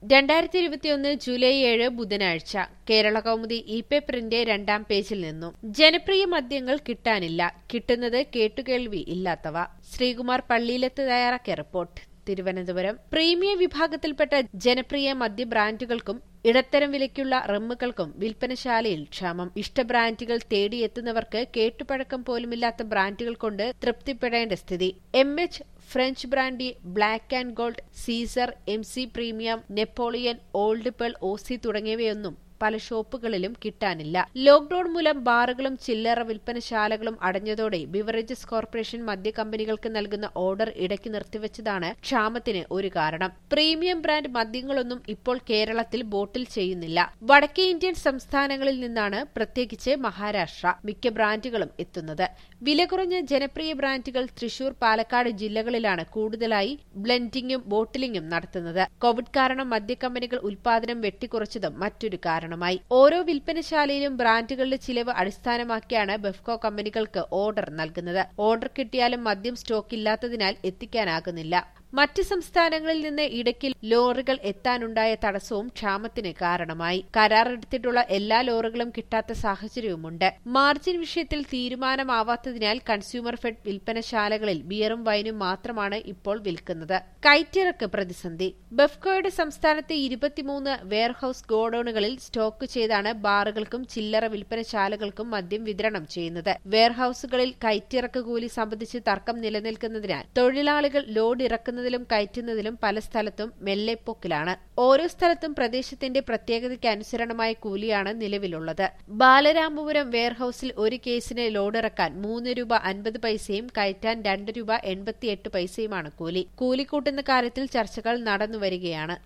രണ്ടായിരത്തി ഇരുപത്തിയൊന്ന് ജൂലൈ ഏഴ് ബുധനാഴ്ച കേരള കൗമുദി ഇ പേപ്പറിന്റെ രണ്ടാം പേജിൽ നിന്നും ജനപ്രിയ മദ്യങ്ങൾ കിട്ടാനില്ല കിട്ടുന്നത് കേട്ടുകേൾവി ഇല്ലാത്തവ ശ്രീകുമാർ പള്ളിയിലെത്ത് തയ്യാറാക്കിയ റിപ്പോർട്ട് തിരുവനന്തപുരം പ്രീമിയം വിഭാഗത്തിൽപ്പെട്ട ജനപ്രിയ മദ്യ ബ്രാൻഡുകൾക്കും ഇടത്തരം വിലയ്ക്കുള്ള റമ്മുകൾക്കും വിൽപ്പനശാലയിൽ ക്ഷാമം ഇഷ്ട ബ്രാൻഡുകൾ തേടിയെത്തുന്നവർക്ക് കേട്ടുപഴക്കം പോലുമില്ലാത്ത ബ്രാൻഡുകൾ കൊണ്ട് തൃപ്തിപ്പെടേണ്ട സ്ഥിതി M H French brandy black and gold Caesar M C premium Napoleon old pearl OC തുടങ്ങിയവയൊന്നും പല ഷോപ്പുകളിലും കിട്ടാനില്ല ലോക്ഡൌൺ മൂലം ബാറുകളും ചില്ലറ വിൽപ്പനശാലകളും അടഞ്ഞതോടെ ബിവറേജസ് കോർപ്പറേഷൻ മദ്യ കമ്പനികൾക്ക് നൽകുന്ന ഓർഡർ ഇടയ്ക്ക് നിർത്തിവച്ചതാണ് ക്ഷാമത്തിന് ഒരു കാരണം പ്രീമിയം ബ്രാൻഡ് മദ്യങ്ങളൊന്നും ഇപ്പോൾ കേരളത്തിൽ ബോട്ടിൽ ചെയ്യുന്നില്ല വടക്കേ ഇന്ത്യൻ സംസ്ഥാനങ്ങളിൽ നിന്നാണ് പ്രത്യേകിച്ച് മഹാരാഷ്ട്ര മിക്ക ബ്രാൻഡുകളും എത്തുന്നത് വില കുറഞ്ഞ ജനപ്രിയ ബ്രാൻഡുകൾ തൃശൂർ പാലക്കാട് ജില്ലകളിലാണ് കൂടുതലായി ബ്ലെൻഡിംഗും ബോട്ടിലിംഗും നടത്തുന്നത് കോവിഡ് കാരണം മദ്യക്കമ്പനികൾ ഉൽപാദനം വെട്ടിക്കുറച്ചതും മറ്റൊരു കാരണമായി ഓരോ വിൽപ്പനശാലയിലും ബ്രാൻഡുകളുടെ ചിലവ് അടിസ്ഥാനമാക്കിയാണ് ബെഫ്കോ കമ്പനികൾക്ക് ഓർഡർ നൽകുന്നത് ഓർഡർ കിട്ടിയാലും മദ്യം സ്റ്റോക്കില്ലാത്തതിനാൽ എത്തിക്കാനാകുന്നില്ല മറ്റ് സംസ്ഥാനങ്ങളിൽ നിന്ന് ഇടയ്ക്ക് ലോറികൾ എത്താനുണ്ടായ തടസ്സവും ക്ഷാമത്തിന് കാരണമായി കരാറെടുത്തിട്ടുള്ള എല്ലാ ലോറികളും കിട്ടാത്ത സാഹചര്യവുമുണ്ട് മാർജിൻ വിഷയത്തിൽ തീരുമാനമാവാത്തതിനാൽ കൺസ്യൂമർ ഫെഡ് വിൽപ്പനശാലകളിൽ ബിയറും വൈനും മാത്രമാണ് ഇപ്പോൾ വിൽക്കുന്നത് കയറ്റിറക്ക് പ്രതിസന്ധി ബെഫ്കോയുടെ സംസ്ഥാനത്തെ ഇരുപത്തിമൂന്ന് വെയർഹൌസ് ഗോഡൌണുകളിൽ സ്റ്റോക്ക് ചെയ്താണ് ബാറുകൾക്കും ചില്ലറ വിൽപ്പനശാലകൾക്കും മദ്യം വിതരണം ചെയ്യുന്നത് വെയർഹൌസുകളിൽ കയറ്റിറക്ക് കൂലി സംബന്ധിച്ച് തർക്കം നിലനിൽക്കുന്നതിനാൽ തൊഴിലാളികൾ ലോഡ് ഇറക്കുന്നതിലും കയറ്റുന്നതിലും പല സ്ഥലത്തും മെല്ലെപ്പൊക്കിലാണ് ഓരോ സ്ഥലത്തും പ്രദേശത്തിന്റെ പ്രത്യേകതയ്ക്ക് അനുസരണമായ കൂലിയാണ് നിലവിലുള്ളത് ബാലരാമപുരം വെയർഹൌസിൽ ഒരു കേസിന് ലോഡിറക്കാൻ മൂന്ന് രൂപ അൻപത് പൈസയും കയറ്റാൻ രണ്ട് രൂപ എൺപത്തിയെട്ട് പൈസയുമാണ് കൂലി കൂലി കൂട്ടുന്ന കാര്യത്തിൽ ചർച്ചകൾ നടന്നുവരികയാണ്